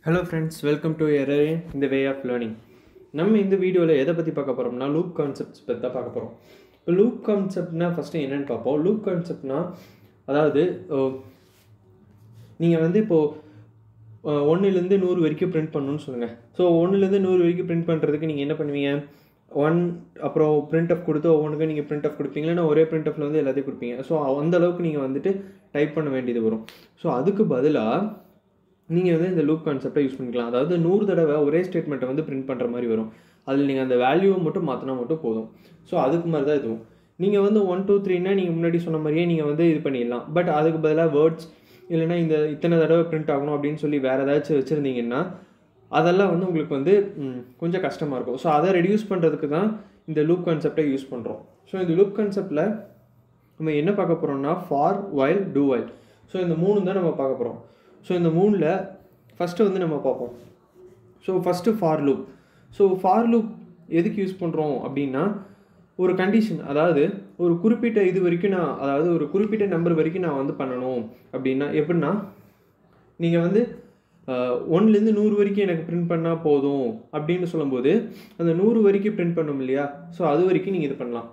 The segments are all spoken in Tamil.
hello friends welcome to error இந்த வே ஆஃப் லேர்னிங் நம்ம இந்த வீடியோவில் எதை பற்றி பார்க்க போகிறோம்னா லூப் கான்செப்ட்ஸ் பற்றி தான் பார்க்க போகிறோம் இப்போ லூப் கான்செப்ட்னா ஃபஸ்ட்டு என்னென்னு பார்ப்போம் லூப் கான்செப்ட்னா அதாவது நீங்கள் வந்து இப்போது ஒன்றுலேருந்து நூறு வரைக்கும் பிரிண்ட் பண்ணணும்னு சொல்லுங்கள் ஸோ ஒன்றுலேருந்து நூறு வரைக்கும் பிரிண்ட் பண்ணுறதுக்கு நீங்கள் என்ன பண்ணுவீங்க ஒன் அப்புறம் பிரிண்ட் ஆஃப் கொடுத்து ஒவ்வொன்றுக்கும் நீங்கள் பிரிண்ட் ஆஃப் கொடுப்பீங்க இல்லைன்னா ஒரே பிரிண்ட் ஆஃபில் வந்து எல்லாத்தையும் கொடுப்பீங்க ஸோ அந்த அளவுக்கு நீங்கள் வந்துட்டு டைப் பண்ண வேண்டியது வரும் ஸோ அதுக்கு பதிலாக நீங்கள் வந்து இந்த லூப் கான்செப்டை யூஸ் பண்ணிக்கலாம் அதாவது நூறு தடவை ஒரே ஸ்டேட்மெண்ட்டை வந்து பிரிண்ட் பண்ணுற மாதிரி வரும் அதில் நீங்கள் அந்த வேல்யூவை மட்டும் மாற்றினா மட்டும் போதும் ஸோ அதுக்கு மாதிரி தான் இதுவும் நீங்கள் வந்து ஒன் டூ த்ரீனா நீங்கள் முன்னாடி சொன்ன மாதிரியே நீங்கள் வந்து இது பண்ணிடலாம் பட் அதுக்கு பதிலாக வேர்ட்ஸ் இல்லைனா இந்த இத்தனை தடவை பிரிண்ட் ஆகணும் அப்படின்னு சொல்லி வேறு ஏதாச்சும் வச்சுருந்தீங்கன்னா அதெல்லாம் வந்து உங்களுக்கு வந்து ம், கொஞ்சம் கஷ்டமாக இருக்கும் ஸோ அதை ரெடியூஸ் பண்ணுறதுக்கு தான் இந்த லூப் கான்செப்டை யூஸ் பண்ணுறோம் ஸோ இந்த லூப் கான்செப்டில் நம்ம என்ன பார்க்க போகிறோம்னா for while do while so இந்த மூணு தான் நம்ம பார்க்க போகிறோம் ஸோ இந்த மூணில் ஃபஸ்ட்டு வந்து நம்ம பார்ப்போம் so first for loop so for loop எதுக்கு யூஸ் பண்ணுறோம் அப்படின்னா ஒரு கண்டிஷன் அதாவது ஒரு குறிப்பிட்ட இது வரைக்கும் நான் அதாவது ஒரு குறிப்பிட்ட நம்பர் வரைக்கும் நான் வந்து பண்ணணும் அப்படின்னா எப்படின்னா நீங்கள் வந்து ஒன்லேருந்து நூறு வரைக்கும் எனக்கு பிரிண்ட் பண்ணால் போதும் அப்படின்னு சொல்லும்போது அந்த நூறு வரைக்கும் பிரிண்ட் பண்ணணும் இல்லையா ஸோ அது வரைக்கும் நீங்கள் இது பண்ணலாம்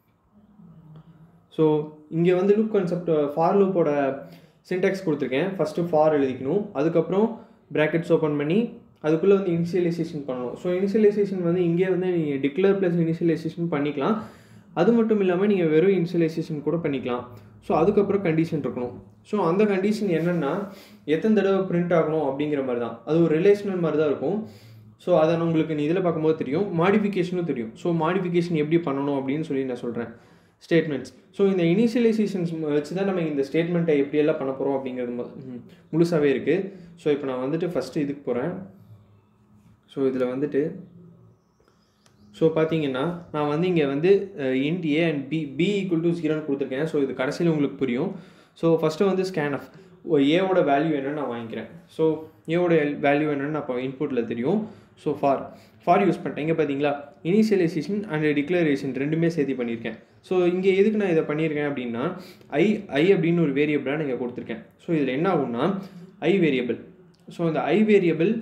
ஸோ இங்கே வந்து லூப் கான்செப்ட் ஃபார் லூப்போட சின்டாக்ஸ் கொடுத்துருக்கேன் ஃபஸ்ட்டு ஃபார் எழுதிக்கணும் அதுக்கப்புறம் ப்ராக்கெட்ஸ் ஓப்பன் பண்ணி அதுக்குள்ளே வந்து இனிஷியலைசேஷன் பண்ணணும் ஸோ இனிஷியலைசேஷன் வந்து இங்கே வந்து நீங்கள் டிக்ளேர் ப்ளஸ் இனிஷியலைசேஷன் பண்ணிக்கலாம் அது மட்டும் இல்லாமல் நீங்கள் வெறும் இனிஷியலைசேஷன் கூட பண்ணிக்கலாம் ஸோ அதுக்கப்புறம் கண்டிஷன் இருக்கணும் ஸோ அந்த கண்டிஷன் என்னென்னா எத்தனை தடவை பிரிண்ட் ஆகணும் அப்படிங்கிற மாதிரி தான் அது ஒரு ரிலேஷனல் மாதிரி தான் இருக்கும் ஸோ அதை நான் உங்களுக்கு நீ இதில் பார்க்கும்போது தெரியும் மாடிஃபிகேஷனும் தெரியும் ஸோ மாடிஃபிகேஷன் எப்படி பண்ணணும் அப்படின்னு சொல்லி நான் சொல்கிறேன் ஸ்டேட்மெண்ட்ஸ் ஸோ இந்த இனிஷியலைசேஷன்ஸ் வச்சு தான் நம்ம இந்த ஸ்டேட்மெண்ட்டை எப்படியெல்லாம் பண்ண போகிறோம் அப்படிங்கிறது மொ- ம், முழுசாவே இருக்குது ஸோ இப்போ நான் வந்துட்டு ஃபஸ்ட்டு இதுக்கு போகிறேன் ஸோ இதில் வந்துட்டு ஸோ பார்த்தீங்கன்னா நான் வந்து இங்கே வந்து int a and b b equal to ஜீரோன்னு கொடுத்துருக்கேன் ஸோ இது கடைசியில் உங்களுக்கு புரியும் ஸோ ஃபஸ்ட்டு வந்து ஸ்கேன் ஆஃப் ஏவோட வேல்யூ என்னன்னு நான் வாங்கிக்கிறேன் ஸோ ஏவோட வேல்யூ என்னன்னு அப்போ இன்புட்டில் தெரியும் ஸோ ஃபார் ஃபார் யூஸ் பண்ணிட்டேன் இங்கே பார்த்தீங்களா இனிஷியலைசேஷன் அண்ட் டிக்ளரேஷன் ரெண்டுமே சேர்த்து பண்ணியிருக்கேன் ஸோ இங்கே எதுக்கு நான் இதை பண்ணியிருக்கேன் அப்படின்னா ஐ ஐ அப்படின்னு ஒரு வேரியபிளாக நீங்கள் கொடுத்துருக்கேன் ஸோ இதில் என்ன ஆகும்னா ஐ வேரியபிள் ஸோ இந்த ஐ வேரியபிள்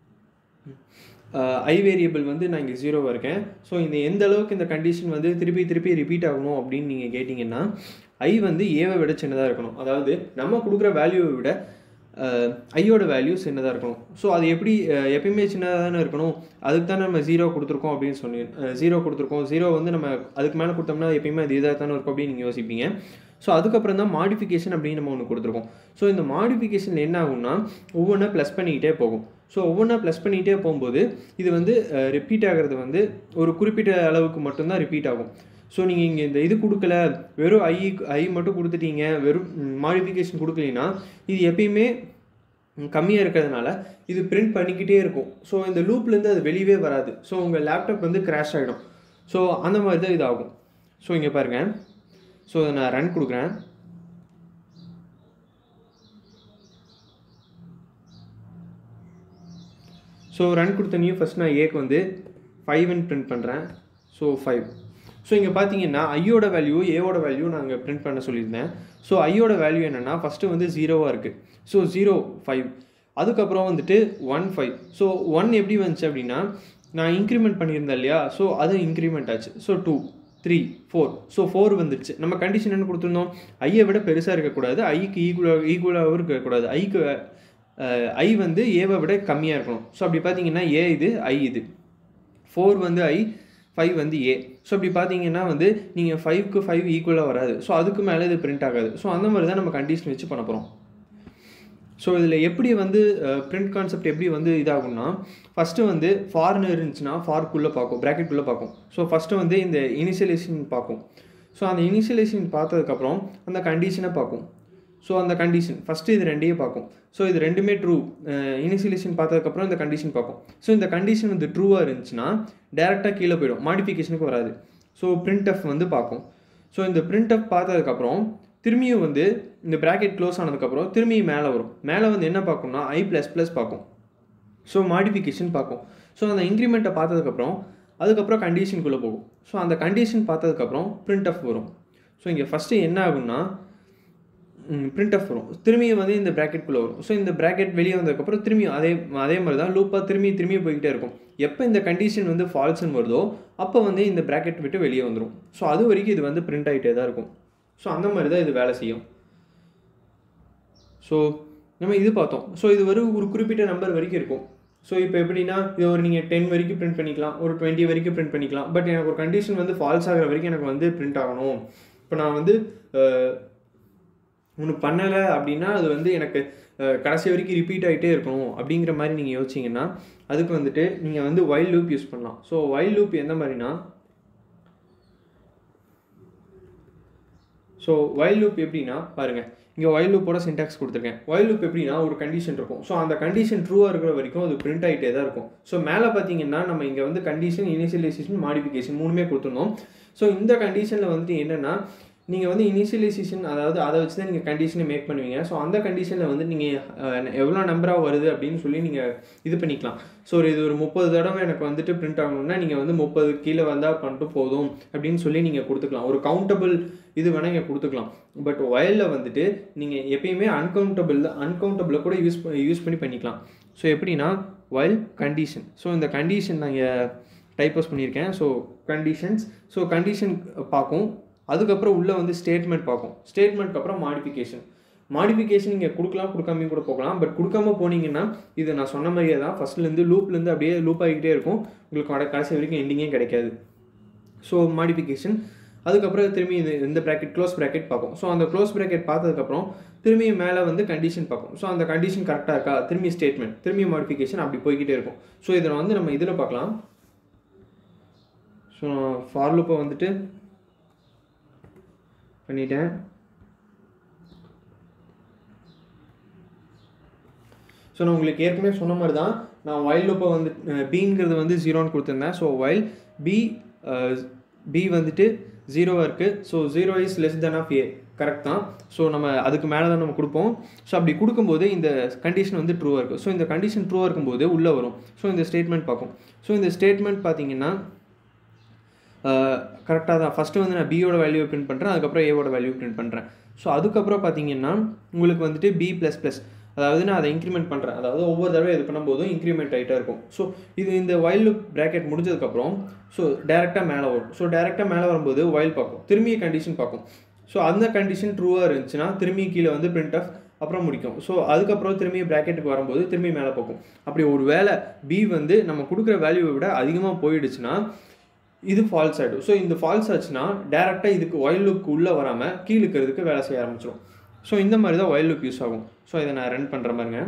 ஐ வேரியபிள் வந்து நான் இங்கே ஜீரோவாக இருக்கேன் ஸோ இந்த எந்த அளவுக்கு இந்த கண்டிஷன் வந்து திருப்பி திருப்பி ரிப்பீட் ஆகணும் அப்படின்னு நீங்கள் கேட்டிங்கன்னா ஐ வந்து ஏவை விட சின்னதாக இருக்கணும் அதாவது நம்ம கொடுக்குற வேல்யூவை விட ஐயோட வேல்யூ சின்னதாக இருக்கணும் ஸோ அது எப்படி அஹ், எப்பயுமே சின்னதாக தானே இருக்கணும் அதுக்கு தானே நம்ம ஜீரோ கொடுத்துருக்கோம் அப்படின்னு சொல்லி ஜீரோ கொடுத்துருக்கோம் ஜீரோ வந்து நம்ம அதுக்கு மேலே கொடுத்தோம்னா எப்பயுமே அது இதாக தானே இருக்கும் அப்படின்னு நீங்கள் யோசிப்பீங்க ஸோ அதுக்கப்புறம் தான் மாடிஃபிகேஷன் அப்படின்னு நம்ம ஒன்று கொடுத்துருக்கோம் ஸோ இந்த மாடிஃபிகேஷன் என்ன ஆகும்னா ஒவ்வொன்றா ப்ளஸ் பண்ணிக்கிட்டே போகும் ஸோ ஒவ்வொன்றா ப்ளஸ் பண்ணிக்கிட்டே போகும்போது இது வந்து ரிப்பீட் ஆகிறது வந்து ஒரு குறிப்பிட்ட அளவுக்கு மட்டும்தான் ரிப்பீட் ஆகும் ஸோ நீங்கள் இங்கே இந்த இது கொடுக்கல வெறும் ஐ ஐ மட்டும் கொடுத்துட்டீங்க வெறும் மாடிஃபிகேஷன் கொடுக்கலைன்னா இது எப்பயுமே கம்மியாக இருக்கிறதுனால இது பிரிண்ட் பண்ணிக்கிட்டே இருக்கும் ஸோ இந்த லூப்லேருந்து அது வெளியவே வராது ஸோ உங்கள் லேப்டாப் வந்து கிராஷ் ஆகிடும் ஸோ அந்த மாதிரி தான் இது ஆகும் ஸோ இங்கே பாருங்கள் ஸோ இதை நான் ரன் கொடுக்குறேன் ஸோ ரன் கொடுத்தனையும் ஃபஸ்ட் நான் ஏக்கு வந்து ஃபைவ்னு பிரிண்ட் பண்ணுறேன் ஸோ ஃபைவ் ஸோ இங்கே பார்த்தீங்கன்னா ஐயோட வேல்யூ ஏவோட வேல்யூ நான் இங்கே பிரிண்ட் பண்ண சொல்லியிருந்தேன் ஸோ ஐயோட வேல்யூ என்னென்னா ஃபஸ்ட்டு வந்து ஜீரோவாக இருக்குது ஸோ ஜீரோ ஃபைவ் அதுக்கப்புறம் வந்துட்டு ஒன் ஃபைவ் ஸோ ஒன் எப்படி வந்துச்சு அப்படின்னா நான் இன்க்ரிமெண்ட் பண்ணியிருந்தேன் இல்லையா ஸோ அது இன்க்ரிமெண்ட் ஆச்சு so two three four so four வந்துடுச்சு நம்ம கண்டிஷன் என்ன கொடுத்துருந்தோம் ஐயை விட பெருசாக இருக்கக்கூடாது ஐக்கு ஈக்குவலாக ஈக்குவலாகவும் இருக்கக்கூடாது ஐக்கு ஐ வந்து ஏவை விட கம்மியாக இருக்கணும் ஸோ அப்படி பார்த்தீங்கன்னா ஏ இது ஐ இது ஃபோர் வந்து ஐ ஃபைவ் வந்து ஏ ஸோ அப்படி பார்த்தீங்கன்னா வந்து நீங்கள் ஃபைவ்க்கு ஃபைவ் ஈக்குவலாக வராது ஸோ அதுக்கு மேலே இது பிரிண்ட் ஆகாது ஸோ அந்த மாதிரி தான் நம்ம கண்டிஷன் வச்சு பண்ண போகிறோம் ஸோ இதில் எப்படி வந்து பிரிண்ட் கான்செப்ட் எப்படி வந்து இதாகும்னா ஃபஸ்ட்டு வந்து ஃபார்னு இருந்துச்சுன்னா ஃபார்க்குள்ளே பார்க்கும் ப்ராக்கெட்டுள்ளே பார்க்கும் ஸோ ஃபஸ்ட்டு வந்து இந்த இனிஷியலைசேஷன் பார்க்கும் ஸோ அந்த இனிஷியலைசேஷன் பார்த்ததுக்கப்புறம் அந்த கண்டிஷனை பார்க்கும் ஸோ அந்த கண்டிஷன் ஃபஸ்ட்டு இது ரெண்டையும் பார்க்கும் ஸோ இது ரெண்டுமே ட்ரூ இனிஷியலைசேஷன் பார்த்ததுக்கப்புறம் இந்த கண்டிஷன் பார்க்கும் ஸோ இந்த கண்டிஷன் வந்து ட்ரூவாக இருந்துச்சுன்னா டேரெக்டாக கீழே போயிடும் மாடிஃபிகேஷனுக்கு வராது ஸோ பிரிண்ட் எஃப் வந்து பார்க்கும் ஸோ இந்த பிரிண்ட் எஃப் பார்த்ததுக்கப்புறம் திரும்பியும் வந்து இந்த ப்ராக்கெட் க்ளோஸ் ஆனதுக்கப்புறம் திரும்பியும் மேலே வரும் மேலே வந்து என்ன பார்க்கும்னா ஐ ப்ளஸ் ப்ளஸ் பார்க்கும் ஸோ மாடிஃபிகேஷன் பார்க்கும் ஸோ அந்த இன்க்ரிமெண்ட்டை பார்த்ததுக்கப்புறம் அதுக்கப்புறம் கண்டிஷனுக்குள்ளே போகும் ஸோ அந்த கண்டிஷன் பார்த்ததுக்கப்புறம் பிரிண்ட் ஆஃப் வரும் ஸோ இங்கே ஃபஸ்ட்டு என்ன ஆகும்னா பிரிண்ட் ஆஃப் வரும் திரும்பியும் வந்து இந்த ப்ராக்கெட்குள்ளே வரும் ஸோ இந்த ப்ராக்கெட் வெளியே வந்ததுக்கப்புறம் திரும்பியும் அதே அதே மாதிரி தான் லூப்பாக திரும்பி திரும்பி போய்கிட்டே இருக்கும் எப்போ இந்த கண்டிஷன் வந்து ஃபால்ஸ்னு வருதோ அப்போ வந்து இந்த ப்ராக்கெட் விட்டு வெளியே வந்துடும் ஸோ அது வரைக்கும் இது வந்து பிரிண்ட் ஆகிட்டே தான் இருக்கும் ஸோ அந்த மாதிரி தான் இது வேலை செய்யும் ஸோ நம்ம இது பார்த்தோம் ஸோ இது ஒரு ஒரு குறிப்பிட்ட நம்பர் வரைக்கும் இருக்கும் ஸோ இப்போ எப்படின்னா இது ஒரு நீங்கள் டென் வரைக்கும் பிரிண்ட் பண்ணிக்கலாம் ஒரு டுவெண்ட்டி வரைக்கும் பிரிண்ட் பண்ணிக்கலாம் பட் எனக்கு ஒரு கண்டிஷன் வந்து ஃபால்ஸ் ஆகிற வரைக்கும் எனக்கு வந்து பிரிண்ட் ஆகணும் இப்போ நான் வந்து ஒன்று பண்ணலை அப்படின்னா அது வந்து எனக்கு அஹ், கடைசி வரைக்கும் ரிப்பீட் ஆகிட்டே இருக்கணும் அப்படிங்கிற மாதிரி நீங்கள் யோசிச்சிங்கன்னா அதுக்கு வந்துட்டு நீங்கள் வந்து வைல்ட் லூப் யூஸ் பண்ணலாம் ஸோ வைல்ட் லூப் எந்த மாதிரினா ஸோ வைல்ட் லூப் எப்படின்னா பாருங்கள் இங்கே வைல்ட் லூப்போட சின்டாக்ஸ் கொடுத்துருக்கேன் வைல்ட் லூப் எப்படின்னா ஒரு கண்டிஷன் இருக்கும் ஸோ அந்த கண்டிஷன் ட்ரூவாக இருக்கிற வரைக்கும் அது பிரிண்ட் ஆகிட்டே தான் இருக்கும் ஸோ மேலே பார்த்தீங்கன்னா நம்ம இங்கே வந்து கண்டிஷன் இனிஷியலைசேஷன் மாடிஃபிகேஷன் மூணுமே கொடுத்துருந்தோம் ஸோ இந்த கண்டிஷனில் வந்துட்டு என்னென்னா நீங்கள் வந்து இனிஷியலைசேஷன் அதாவது அதை வச்சு தான் நீங்கள் கண்டிஷனை மேக் பண்ணுவீங்க ஸோ அந்த கண்டிஷனில் வந்து நீங்கள் எவ்வளோ நம்பராக வருது அப்படின்னு சொல்லி நீங்கள் இது பண்ணிக்கலாம் ஸோ ஒரு இது ஒரு முப்பது தடவை எனக்கு வந்துட்டு பிரிண்ட் ஆகணும்னா நீங்கள் வந்து முப்பது கீழே வந்தால் பண்ணிட்டு போதும் அப்படின்னு சொல்லி நீங்கள் கொடுத்துக்கலாம் ஒரு கவுண்டபிள் இது வேணால் நீங்கள் கொடுத்துக்கலாம் பட் வயலில் வந்துட்டு நீங்கள் எப்பயுமே அன்கவுண்டபிள் அன்கவுண்டபிளை கூட யூஸ் யூஸ் பண்ணி பண்ணிக்கலாம் ஸோ எப்படின்னா வயல் கண்டிஷன் ஸோ இந்த கண்டிஷன் நான் இங்கே டைப்போஸ் பண்ணியிருக்கேன் ஸோ கண்டிஷன்ஸ் ஸோ கண்டிஷன் பார்க்கும் அதுக்கப்புறம் உள்ளே வந்து ஸ்டேட்மெண்ட் பார்க்கும் ஸ்டேட்மெண்ட்க்கு அப்புறம் மாடிஃபிகேஷன் மாடிஃபிகேஷன் நீங்கள் கொடுக்கலாம் கொடுக்காமையும் கூட போகலாம் பட் கொடுக்காம போனீங்கன்னா இது நான் சொன்ன மாதிரியே தான் ஃபஸ்ட்லேருந்து லூப்லேருந்து அப்படியே லூப் ஆகிக்கிட்டே இருக்கும் உங்களுக்கு கட- கடைசி வரைக்கும் எண்டிங்கே கிடைக்காது ஸோ மாடிஃபிகேஷன் அதுக்கப்புறம் திரும்பி இது இந்த ப்ராக்கெட் க்ளோஸ் ப்ராக்கெட் பார்ப்போம் ஸோ அந்த க்ளோஸ் ப்ராக்கெட் பார்த்ததுக்கப்புறம் திரும்பி மேலே வந்து கண்டிஷன் பார்ப்போம் ஸோ அந்த கண்டிஷன் கரெக்டாக இருக்கா திரும்பி ஸ்டேட்மெண்ட் திரும்பி மாடிஃபிகேஷன் அப்படி போய்கிட்டே இருக்கும் ஸோ இதில் வந்து நம்ம இதில் பார்க்கலாம் ஸோ ஃபார் லூப்பை வந்துட்டு பண்ணிட்டேன் ஸோ நான் உங்களுக்கு ஏற்கனவே சொன்ன மாதிரி தான் நான் வைல் லூப்பை வந்து பிங்கிறது வந்து ஜீரோன்னு கொடுத்துருந்தேன் ஸோ வைல் பி பி வந்துட்டு ஜீரோவாக இருக்குது so zero is less than of a correct தான் ஸோ நம்ம அதுக்கு மேலே தான் நம்ம கொடுப்போம் ஸோ அப்படி கொடுக்கும்போது இந்த கண்டிஷன் வந்து ட்ரூவாக இருக்கும் ஸோ இந்த கண்டிஷன் ட்ரூவாக இருக்கும்போது உள்ளே வரும் ஸோ இந்த ஸ்டேட்மெண்ட் பார்க்கும் ஸோ இந்த ஸ்டேட்மெண்ட் பார்த்தீங்கன்னா கரெக்டாக தான் ஃபஸ்ட்டு வந்து நான் பியோட வேல்யூ பிரிண்ட் பண்ணுறேன் அதுக்கப்புறம் ஏவோட வேல்யூ பிரிண்ட் பண்ணுறேன் ஸோ அதுக்கப்புறம் பார்த்தீங்கன்னா உங்களுக்கு வந்துட்டு பி ப்ளஸ் ப்ளஸ் அதாவது நான் அதை இன்க்ரிமெண்ட் பண்ணுறேன் அதாவது ஒவ்வொரு தடவை இது பண்ணும்போதும் இன்க்ரிமெண்ட் ஆகிட்டே இருக்கும் ஸோ இது இந்த வைல் லுக் ப்ராக்கெட் முடிஞ்சதுக்கப்புறம் ஸோ டேரெக்டாக மேலே வரும் ஸோ டேரெக்டாக மேலே வரும்போது வைல் பார்க்கும் திரும்பிய கண்டிஷன் பார்க்கும் ஸோ அந்த கண்டிஷன் ட்ரூவாக இருந்துச்சுன்னா திரும்பி கீழே வந்து பிரிண்ட் ஆஃப் அப்புறம் முடிக்கும் ஸோ அதுக்கப்புறம் திரும்பி ப்ராக்கெட்டுக்கு வரும்போது திரும்பி மேலே பார்க்கும் அப்படி ஒரு வேளை பி வந்து நம்ம கொடுக்குற வேல்யூவை விட அதிகமாக போயிடுச்சுன்னா இது ஃபால்ஸ் ஆகிடும் ஸோ இந்த ஃபால்ஸ் ஆச்சுன்னா டேரெக்டாக இதுக்கு ஒயில் லுக் உள்ளே வராமல் கீழே இருக்கிறதுக்கு வேலை செய்ய ஆரம்பிச்சிடும் ஸோ இந்த மாதிரி தான் ஒயில் லுக் யூஸ் ஆகும் ஸோ இதை நான் ரன் பண்ணுற மாதிரிங்க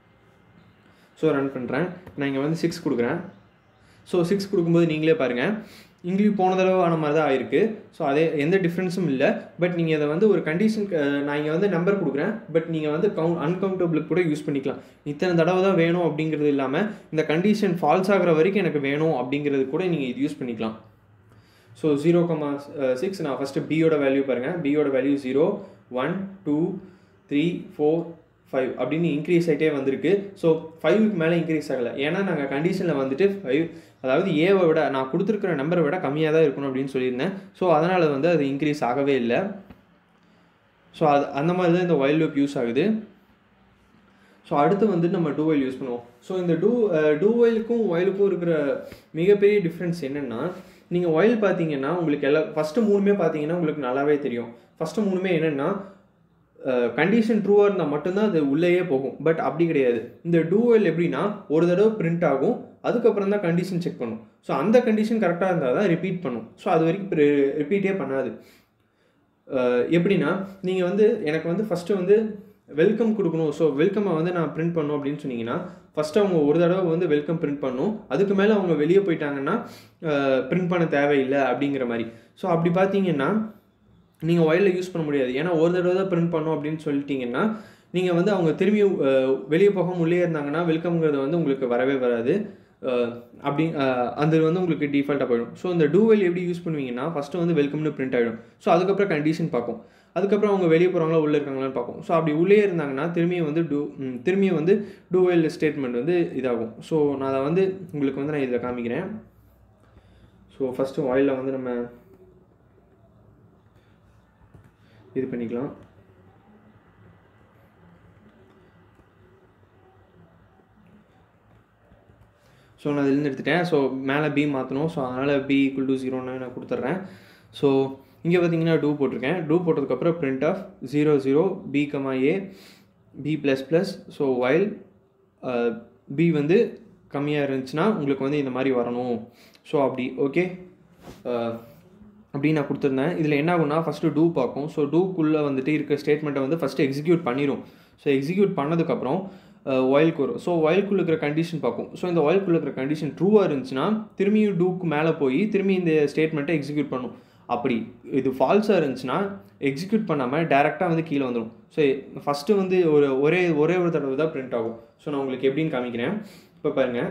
ஸோ ரன் பண்ணுறேன் நான் இங்கே வந்து சிக்ஸ் கொடுக்குறேன் ஸோ சிக்ஸ் கொடுக்கும்போது நீங்களே பாருங்கள் இங்கேயும் போன தடவை ஆன மாதிரி தான் ஆயிருக்கு ஸோ அதே எந்த டிஃப்ரென்ஸும் இல்லை பட் நீங்கள் இதை வந்து ஒரு கண்டிஷன் நான் இங்கே வந்து நம்பர் கொடுக்குறேன் பட் நீங்கள் வந்து கவுண்ட் அன்கவுண்டபிளுக்கு கூட யூஸ் பண்ணிக்கலாம் இத்தனை தடவை தான் வேணும் அப்படிங்கிறது இல்லாமல் இந்த கண்டிஷன் ஃபால்ஸ் ஆகிற வரைக்கும் எனக்கு வேணும் அப்படிங்கிறது கூட நீங்கள் இது யூஸ் பண்ணிக்கலாம் ஸோ ஜீரோ கமா சிக்ஸ் நான் ஃபஸ்ட்டு பியோட வேல்யூ பாருங்கள் பியோட value zero one two three four five அப்படின்னு இன்க்ரீஸ் ஆகிட்டே வந்திருக்கு ஸோ ஃபைவுக்கு மேலே இன்க்ரீஸ் ஆகலை ஏன்னா நாங்கள் கண்டிஷனில் வந்துட்டு ஃபைவ் அதாவது ஏவை விட நான் கொடுத்துருக்குற நம்பரை விட கம்மியாக தான் இருக்கணும் அப்படின்னு சொல்லியிருந்தேன் ஸோ அதனால் வந்து அது இன்க்ரீஸ் ஆகவே இல்லை ஸோ அது அந்த மாதிரி தான் இந்த வைல்ட் லூப் யூஸ் ஆகுது ஸோ அடுத்து வந்து நம்ம டூ வைல் யூஸ் பண்ணுவோம் ஸோ இந்த டூ டூ வைலுக்கும் ஒயிலுக்கும் இருக்கிற மிகப்பெரிய டிஃப்ரென்ஸ் என்னென்னா நீங்கள் ஒயில் பார்த்தீங்கன்னா உங்களுக்கு எல்லா ஃபஸ்ட்டு மூணுமே பார்த்தீங்கன்னா உங்களுக்கு நல்லாவே தெரியும் ஃபஸ்ட்டு மூணுமே என்னென்னா கண்டிஷன் ட்ரூவாக இருந்தால் மட்டும்தான் அது உள்ளேயே போகும் பட் அப்படி கிடையாது இந்த டூ ஒயில் எப்படின்னா ஒரு தடவை பிரிண்ட் ஆகும் அதுக்கப்புறம் தான் கண்டிஷன் செக் பண்ணும் ஸோ அந்த கண்டிஷன் கரெக்டாக இருந்தால் தான் ரிப்பீட் பண்ணும் ஸோ அது வரைக்கும் ரிப்பீட்டே பண்ணாது அஹ் எப்படின்னா நீங்கள் வந்து எனக்கு வந்து ஃபஸ்ட்டு வந்து வெல்கம் கொடுக்கணும் ஸோ வெல்கம்மை வந்து நான் பிரிண்ட் பண்ணணும் அப்படின்னு சொன்னீங்கன்னா ஃபஸ்ட்டு அவங்க ஒரு தடவை வந்து வெல்கம் பிரிண்ட் பண்ணணும் அதுக்கு மேலே அவங்க வெளியே போயிட்டாங்கன்னா பிரிண்ட் பண்ண தேவையில்லை அப்படிங்கிற மாதிரி ஸோ அப்படி பார்த்தீங்கன்னா நீங்கள் ஒயலில் யூஸ் பண்ண முடியாது ஏன்னா ஒரு தடவை தான் பிரிண்ட் பண்ணணும் அப்படின்னு சொல்லிட்டீங்கன்னா நீங்கள் வந்து அவங்க திரும்பி அஹ், வெளியே போகாம உள்ளே இருந்தாங்கன்னா வெல்கம்ங்கிறது வந்து உங்களுக்கு வரவே வராது அஹ், அப்படி அஹ், அது வந்து உங்களுக்கு டிஃபால்ட்டாக போயிடும் ஸோ இந்த டூவெல் எப்படி யூஸ் பண்ணுவீங்கன்னா ஃபஸ்ட்டு வந்து வெல்கம்னு பிரிண்ட் ஆகிடும் ஸோ அதுக்கப்புறம் கண்டிஷன் பார்க்கும் அதுக்கப்புறம் அவங்க வெளியே போகிறாங்களா உள்ளே இருக்காங்களான்னு பார்க்கும் ஸோ அப்படி உள்ளே இருந்தாங்கன்னா திரும்பியும் வந்து டூ ம், திரும்பியும் வந்து டூவெல் ஸ்டேட்மெண்ட் வந்து இதாகும் ஸோ நான் அதை வந்து உங்களுக்கு வந்து நான் இதில் காமிக்கிறேன் ஸோ ஃபஸ்ட்டு வாயிலில் வந்து நம்ம இது பண்ணிக்கலாம் ஸோ நான் இதுலேருந்து எடுத்துட்டேன் ஸோ மேலே பி மாற்றணும் ஸோ அதனால் பி ஈக்குவல் டு ஜீரோன்னு நான் கொடுத்துட்றேன் ஸோ இங்கே பார்த்தீங்கன்னா டூ போட்டிருக்கேன் டூ போட்டதுக்கப்புறம் printf zero zero b comma a b plus plus so while b வந்து கம்மியாக இருந்துச்சுன்னா உங்களுக்கு வந்து இந்த மாதிரி வரணும் ஸோ அப்படி ஓகே அப்படின்னு நான் கொடுத்துருந்தேன் இதில் என்ன ஆகும்னா ஃபஸ்ட்டு டூ பார்க்கும் ஸோ டூக்குள்ளே வந்துட்டு இருக்க ஸ்டேட்மெண்ட்டை வந்து ஃபஸ்ட்டு எக்ஸிக்யூட் பண்ணிடும் ஸோ எக்ஸிக்யூட் பண்ணதுக்கப்புறம் ஒயில்க்கு வரும் ஸோ ஒயில்குள்ள இருக்கிற கண்டிஷன் பார்க்கும் ஸோ இந்த ஒயில்குள்ள இருக்கிற கண்டிஷன் ட்ரூவாக இருந்துச்சுன்னா திரும்பியும் டூக்கு மேலே போய் திரும்பி இந்த ஸ்டேட்மெண்ட்டை எக்ஸிக்யூட் பண்ணும் அப்படி இது ஃபால்ஸாக இருந்துச்சுன்னா எக்ஸிக்யூட் பண்ணாமல் டேரெக்டாக வந்து கீழே வந்துடும் ஸோ ஃபஸ்ட்டு வந்து ஒரு ஒரே ஒரே ஒரு தடவை தான் பிரிண்ட் ஆகும் ஸோ நான் உங்களுக்கு எப்படின்னு காமிக்கிறேன் இப்போ பாருங்கள்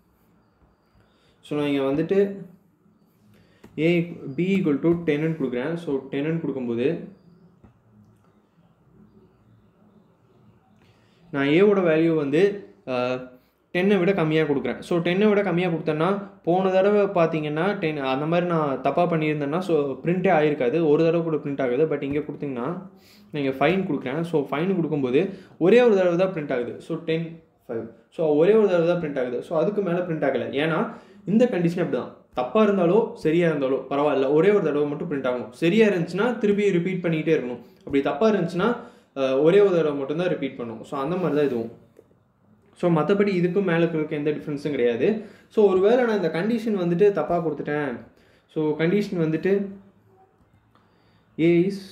ஸோ நான் இங்கே வந்துட்டு ஏ பி ஈக்குவல் டு டென்னு கொடுக்குறேன் ஸோ டென்னு கொடுக்கும்போது நான் ஏவோட வேல்யூ வந்து டென்னை விட கம்மியாக கொடுக்குறேன் ஸோ டென்னை விட கம்மியாக கொடுத்தேன்னா போன தடவை பார்த்தீங்கன்னா டென் அந்த மாதிரி நான் தப்பாக பண்ணியிருந்தேன்னா ஸோ பிரிண்ட்டே ஆகிருக்காது ஒரு தடவை கூட பிரிண்ட் ஆகுது பட் இங்கே கொடுத்தீங்கன்னா நீங்கள் ஃபைன் கொடுக்குறேன் ஸோ ஃபைன் கொடுக்கும்போது ஒரே ஒரு தடவை தான் பிரிண்ட் ஆகுது ஸோ டென் ஃபைவ் ஸோ ஒரே ஒரு தடவை தான் பிரிண்ட் ஆகுது ஸோ அதுக்கு மேலே பிரிண்ட் ஆகலை ஏன்னா இந்த கண்டிஷன் அப்படி தான் தப்பாக இருந்தாலோ சரியாக இருந்தாலோ பரவாயில்ல ஒரே ஒரு தடவை மட்டும் பிரிண்ட் ஆகும் சரியாக இருந்துச்சுன்னா திருப்பி ரிப்பீட் பண்ணிகிட்டே இருக்கணும் அப்படி தப்பாக இருந்துச்சுன்னா ஒரே ஒரு தடவை மட்டும்தான் ரிப்பீட் பண்ணும் ஸோ அந்த மாதிரி தான் இதுவும் ஸோ மற்றபடி இதுக்கும் மேலே இருக்கிறதுக்கு எந்த டிஃப்ரென்ஸும் கிடையாது ஸோ ஒருவேளை நான் இந்த கண்டிஷன் வந்துட்டு தப்பாக கொடுத்துட்டேன் ஸோ கண்டிஷன் வந்துட்டு a is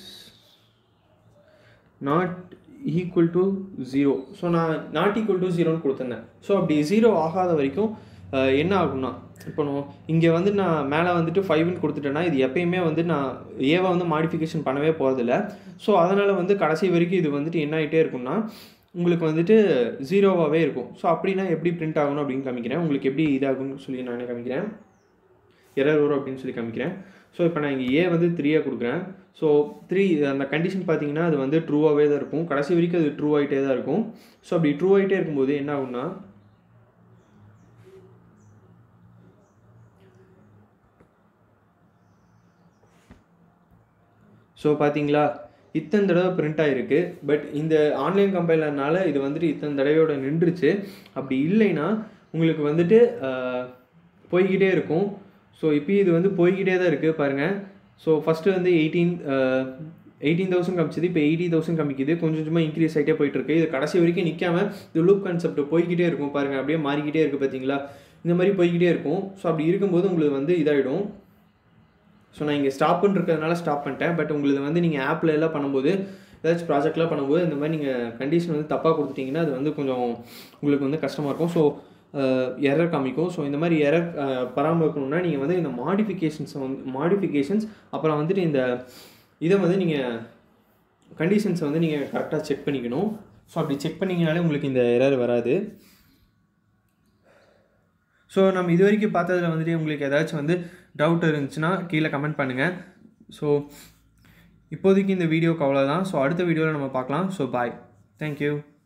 not equal to zero so நான் நாட் ஈக்குவல் டு ஜீரோன்னு கொடுத்துருந்தேன் ஸோ அப்படி ஜீரோ ஆகாத வரைக்கும் என்ன ஆகும்னா இப்போ இங்கே வந்து நான் மேலே வந்துட்டு ஃபைவ்னு கொடுத்துட்டேன்னா இது எப்பயுமே வந்து நான் ஏவை வந்து மாடிஃபிகேஷன் பண்ணவே போகிறதில்ல ஸோ அதனால் வந்து கடைசி வரைக்கும் இது வந்துட்டு என்ன ஆகிட்டே இருக்கும்னா உங்களுக்கு வந்துட்டு ஜீரோவாகவே இருக்கும் ஸோ அப்படின்னா எப்படி பிரிண்ட் ஆகணும் அப்படின்னு காமிக்கிறேன் உங்களுக்கு எப்படி இதாகும்னு சொல்லி நான் காமிக்கிறேன் எரர் வரும் அப்படின்னு சொல்லி காமிக்கிறேன் ஸோ இப்போ நான் இங்கே ஏ வந்து த்ரீயாக கொடுக்குறேன் ஸோ த்ரீ அந்த கண்டிஷன் பார்த்தீங்கன்னா அது வந்து ட்ரூவாகவே தான் இருக்கும் கடைசி வரைக்கும் அது ட்ரூ ஆகிட்டே தான் இருக்கும் ஸோ அப்படி ட்ரூ ஆகிட்டே இருக்கும்போது என்ன ஆகும்னா ஸோ பார்த்தீங்களா இத்தனை தடவை பிரிண்ட் ஆகிருக்கு பட் இந்த ஆன்லைன் கம்பைலர்னால இது வந்துட்டு இத்தனை தடவையோட நின்றுச்சு அப்படி இல்லைன்னா உங்களுக்கு வந்துட்டு போய்கிட்டே இருக்கும் ஸோ இப்போ இது வந்து போய்கிட்டே தான் இருக்குது பாருங்கள் ஸோ ஃபஸ்ட்டு வந்து எயிட்டீன் எயிட்டீன் தௌசண்ட் காமிச்சது இப்போ எயிட்டி தௌசண்ட் காமிக்குது கொஞ்சம் கொஞ்சமாக இன்க்ரீஸ் ஆகிட்டே போயிட்டுருக்கு இது கடைசி வரைக்கும் நிற்காம இது லூப் கான்செப்ட் போய்கிட்டே இருக்கும் பாருங்கள் அப்படியே மாறிக்கிட்டே இருக்குது பார்த்தீங்களா இந்த மாதிரி போய்கிட்டே இருக்கும் ஸோ அப்படி இருக்கும்போது உங்களுக்கு வந்து இதாகிடும் ஸோ நான் இங்கே ஸ்டாப்னு இருக்கிறதுனால ஸ்டாப் பண்ணிட்டேன் பட் உங்களுக்கு வந்து நீங்கள் ஆப்பில் எல்லாம் பண்ணும்போது ஏதாச்சும் ப்ராஜெக்ட்லாம் பண்ணும்போது இந்த மாதிரி நீங்கள் கண்டிஷன் வந்து தப்பாக கொடுத்துட்டிங்கன்னா அது வந்து கொஞ்சம் உங்களுக்கு வந்து கஷ்டமாக இருக்கும் ஸோ எரர் காமிக்கும் ஸோ இந்த மாதிரி எரர் பராமரிக்கணும்னா நீங்கள் வந்து இந்த மாடிஃபிகேஷன்ஸை வந்து மாடிஃபிகேஷன்ஸ் அப்புறம் வந்துட்டு இந்த இதை வந்து நீங்கள் கண்டிஷன்ஸை வந்து நீங்கள் கரெக்டாக செக் பண்ணிக்கணும் ஸோ அப்படி செக் பண்ணிங்கனாலே உங்களுக்கு இந்த எரர் வராது ஸோ நம்ம இது வரைக்கும் பார்த்ததில் வந்துட்டு உங்களுக்கு ஏதாச்சும் வந்து டவுட் இருந்துச்சுன்னா கீழே கமெண்ட் பண்ணுங்கள் ஸோ இப்போதைக்கு இந்த வீடியோக்கு அவ்வளோதான் ஸோ அடுத்த வீடியோவில் நம்ம பார்க்கலாம் ஸோ பாய் தேங்க்யூ